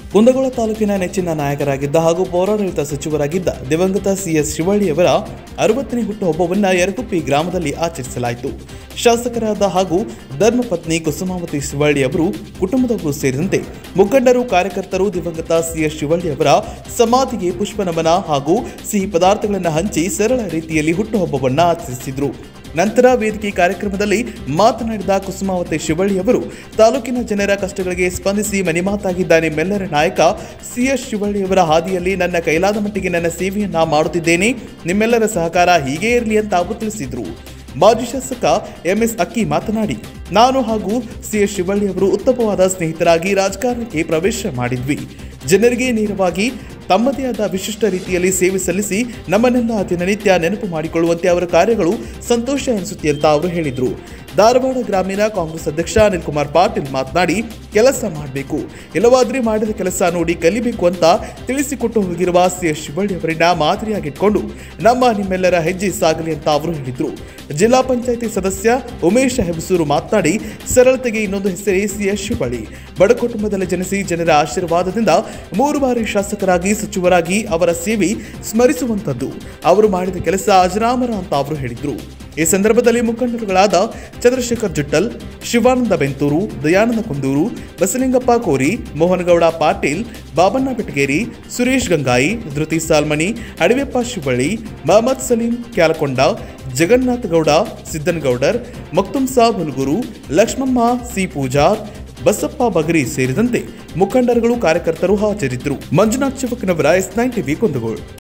ಕುಂದಗೋಳ ತಾಲೂಕಿನ ನೆಚ್ಚಿನ ನಾಯಕರಾಗಿದ್ದ ಹಾಗೂ ಪೌರಾಡಳಿತ ಸಚಿವರಾಗಿದ್ದ ದಿವಂಗತ ಸಿಎಸ್ ಶಿವಳ್ಳಿಯವರ ಅರವತ್ತನೇ ಹುಟ್ಟುಹಬ್ಬವನ್ನು ಯರಗುಪ್ಪಿ ಗ್ರಾಮದಲ್ಲಿ ಆಚರಿಸಲಾಯಿತು ಶಾಸಕರಾದ ಹಾಗೂ ಧರ್ಮಪತ್ನಿ ಕುಸುಮಾವತಿ ಶಿವಳ್ಳಿ ಅವರು ಕುಟುಂಬದವರು ಸೇರಿದಂತೆ ಮುಖಂಡರು ಕಾರ್ಯಕರ್ತರು ದಿವಂಗತ ಸಿಎಸ್ ಶಿವಳ್ಳಿ ಅವರ ಸಮಾಧಿಗೆ ಪುಷ್ಪನಮನ ಹಾಗೂ ಸಿಹಿ ಪದಾರ್ಥಗಳನ್ನು ಹಂಚಿ ಸರಳ ರೀತಿಯಲ್ಲಿ ಹುಟ್ಟುಹಬ್ಬವನ್ನು ಆಚರಿಸಿದರು ನಂತರ ವೇದಿಕೆ ಕಾರ್ಯಕ್ರಮದಲ್ಲಿ ಮಾತನಾಡಿದ ಕುಸುಮಾವತಿ ಶಿವಳ್ಳಿ ಅವರು ತಾಲೂಕಿನ ಜನರ ಕಷ್ಟಗಳಿಗೆ ಸ್ಪಂದಿಸಿ ಮನೆಮಾತಾಗಿದ್ದ ನಿಮ್ಮೆಲ್ಲರ ನಾಯಕ ಸಿಎಸ್ ಶಿವಳ್ಳಿಯವರ ಹಾದಿಯಲ್ಲಿ ನನ್ನ ಕೈಲಾದ ಮಟ್ಟಿಗೆ ನನ್ನ ಸೇವೆಯನ್ನ ಮಾಡುತ್ತಿದ್ದೇನೆ ನಿಮ್ಮೆಲ್ಲರ ಸಹಕಾರ ಹೀಗೇ ಇರಲಿ ಅಂತ ಅವರು ತಿಳಿಸಿದರು ಮಾಜಿ ಶಾಸಕ ಎಂಎಸ್ ಅಕ್ಕಿ ಮಾತನಾಡಿ ನಾನು ಹಾಗೂ ಸಿಎಸ್ ಶಿವಳ್ಳಿ ಅವರು ಉತ್ತಮವಾದ ಸ್ನೇಹಿತರಾಗಿ ರಾಜಕಾರಣಕ್ಕೆ ಪ್ರವೇಶ ಮಾಡಿದ್ವಿ ಜನರಿಗೆ ನೇರವಾಗಿ ತಮ್ಮದೇ ಆದ ವಿಶಿಷ್ಟ ರೀತಿಯಲ್ಲಿ ಸೇವೆ ಸಲ್ಲಿಸಿ ನಮ್ಮನ್ನೆಲ್ಲ ದಿನನಿತ್ಯ ನೆನಪು ಮಾಡಿಕೊಳ್ಳುವಂತೆ ಅವರ ಕಾರ್ಯಗಳು ಸಂತೋಷ ಎನಿಸುತ್ತೆ ಅಂತ ಅವರು ಹೇಳಿದರು ಧಾರವಾಡ ಗ್ರಾಮೀಣ ಕಾಂಗ್ರೆಸ್ ಅಧ್ಯಕ್ಷ ಅನಿಲ್ ಕುಮಾರ್ ಪಾಟೀಲ್ ಮಾತನಾಡಿ ಕೆಲಸ ಮಾಡಬೇಕು ಇಲ್ಲವಾದ್ರೆ ಮಾಡಿದ ಕೆಲಸ ನೋಡಿ ಕಲಿಬೇಕು ಅಂತ ತಿಳಿಸಿಕೊಟ್ಟು ಹೋಗಿರುವ ಸಿ ಎಸ್ ಶಿವಳ್ಳಿ ಅವರನ್ನ ಮಾದರಿಯಾಗಿಟ್ಕೊಂಡು ನಮ್ಮ ನಿಮ್ಮೆಲ್ಲರ ಹೆಜ್ಜೆ ಸಾಗಲಿ ಅಂತ ಅವರು ಹೇಳಿದರು ಜಿಲ್ಲಾ ಪಂಚಾಯಿತಿ ಸದಸ್ಯ ಉಮೇಶ್ ಹೆಬಸೂರು ಮಾತನಾಡಿ ಸರಳತೆಗೆ ಇನ್ನೊಂದು ಹೆಸರೇ ಸಿ ಎಸ್ ಶಿವಳ್ಳಿ ಬಡ ಕುಟುಂಬದಲ್ಲಿ ಜನಿಸಿ ಜನರ ಆಶೀರ್ವಾದದಿಂದ ಮೂರು ಬಾರಿ ಶಾಸಕರಾಗಿ ಸಚಿವರಾಗಿ ಅವರ ಸೇವೆ ಸ್ಮರಿಸುವಂಥದ್ದು ಅವರು ಮಾಡಿದ ಕೆಲಸ ಅಜರಾಮರ ಅಂತ ಅವರು ಹೇಳಿದರು ಈ ಸಂದರ್ಭದಲ್ಲಿ ಮುಖಂಡರುಗಳಾದ ಚಂದ್ರಶೇಖರ್ ಜುಟ್ಟಲ್ ಶಿವಾನಂದ ಬೆಂತೂರು ದಯಾನಂದ ಕುಂದೂರು ಬಸಲಿಂಗಪ್ಪ ಕೋರಿ ಮೋಹನಗೌಡ ಪಾಟೀಲ್ ಬಾಬಣ್ಣ ಬೆಟಗೇರಿ ಸುರೇಶ್ ಗಂಗಾಯಿ ಧೃತಿ ಸಾಲ್ಮನಿ ಅಡವೆಪ್ಪ ಶಿವಳ್ಳಿ ಮಹಮ್ಮದ್ ಸಲೀಂ ಕ್ಯಾಲಕೊಂಡ ಜಗನ್ನಾಥ ಗೌಡ ಸಿದ್ದನಗೌಡರ್ ಮಕ್ತುಮ್ ಸಾಬ್ ಹುಲ್ಗುರು ಲಕ್ಷ್ಮಮ್ಮ ಸಿ ಪೂಜಾರ್ ಬಸಪ್ಪ ಬಗರಿ ಸೇರಿದಂತೆ ಮುಖಂಡರುಗಳು ಕಾರ್ಯಕರ್ತರು ಹಾಜರಿದ್ದರು Manjunath Shivakanavar S nine TV Kundgol